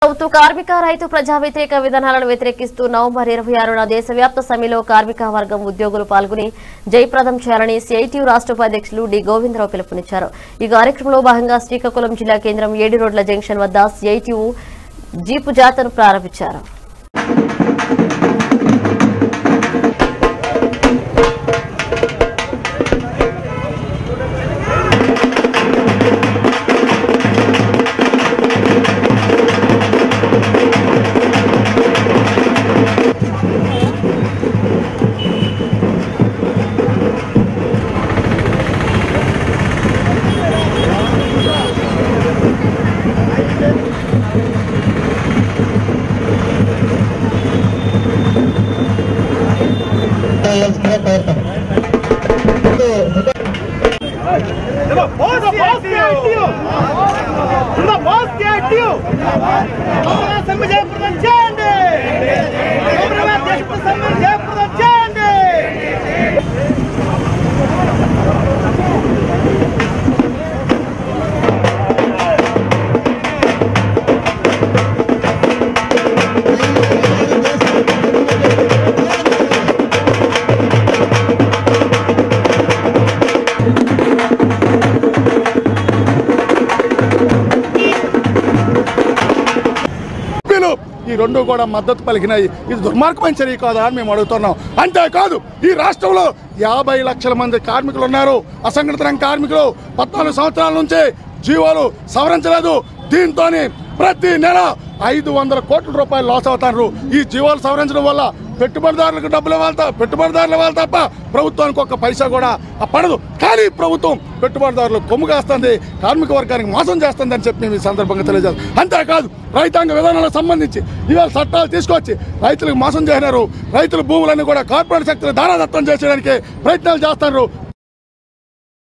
ప్రభుత్వ కార్మిక రైతు ప్రజా వ్యతిరేక విధానాలను వ్యతిరేకిస్తూ నవంబర్ ఇరవై ఆరున దేశవ్యాప్త సమ్మెలో కార్మిక వర్గం ఉద్యోగులు పాల్గొని జయప్రదం చేయాలని సిఐటియు రాష్ట్ర ఉపాధ్యక్షులు డి గోవిందరావు పిలుపునిచ్చారు ఈ కార్యక్రమంలో భాగంగా శ్రీకాకుళం జిల్లా కేంద్రం ఏడు రోడ్ల జంక్షన్ వద్ద సిఐటియు జీపు జాతను ప్రారంభించారు చేయాల్సిందిగా కోరుతాం The boss CITU! The boss CITU! అమరా సమ్మె జయప్రదం చేయండి అమరా దేశపు సమ్మె జయప్రదం చేయండి ఎంపీలు ఈ రెండు కూడా మద్దతు పలికినాయి ఇది దుర్మార్గమైన చర్య కాదా అని మేము అడుగుతున్నాం అంతేకాదు ఈ రాష్ట్రంలో యాభై లక్షల మంది కార్మికులు ఉన్నారు అసంఘటిత రంగ కార్మికులు పద్నాలుగు సంవత్సరాల నుంచి జీవోలు సవరించలేదు దీంతో ప్రతి నెల ఐదు వందల కోట్ల రూపాయలు లాస్ అవుతారు ఈ జీవోలు సవరించడం వల్ల పెట్టుబడిదారులకు డబ్బులు ఇవ్వాలి త- పెట్టుబడిదారులు ఇవ్వాలి తప్ప ప్రభుత్వానికి ఒక్క పైసా కూడా ఆ పడదు కానీ ప్రభుత్వం పెట్టుబడిదారులు కొమ్ము కాస్తుంది కార్మిక వర్గానికి మోసం చేస్తుందని చెప్పి మేము ఈ సందర్భంగా తెలియజేస్తాం అంతేకాదు రైతాంగ విధానాలకు సంబంధించి ఇవాళ చట్టాలు తీసుకొచ్చి రైతులకు మోసం చేసినారు రైతుల భూములన్నీ కూడా కార్పొరేట్ శక్తులు దారాదత్తం చేసేయడానికి ప్రయత్నాలు చేస్తున్నారు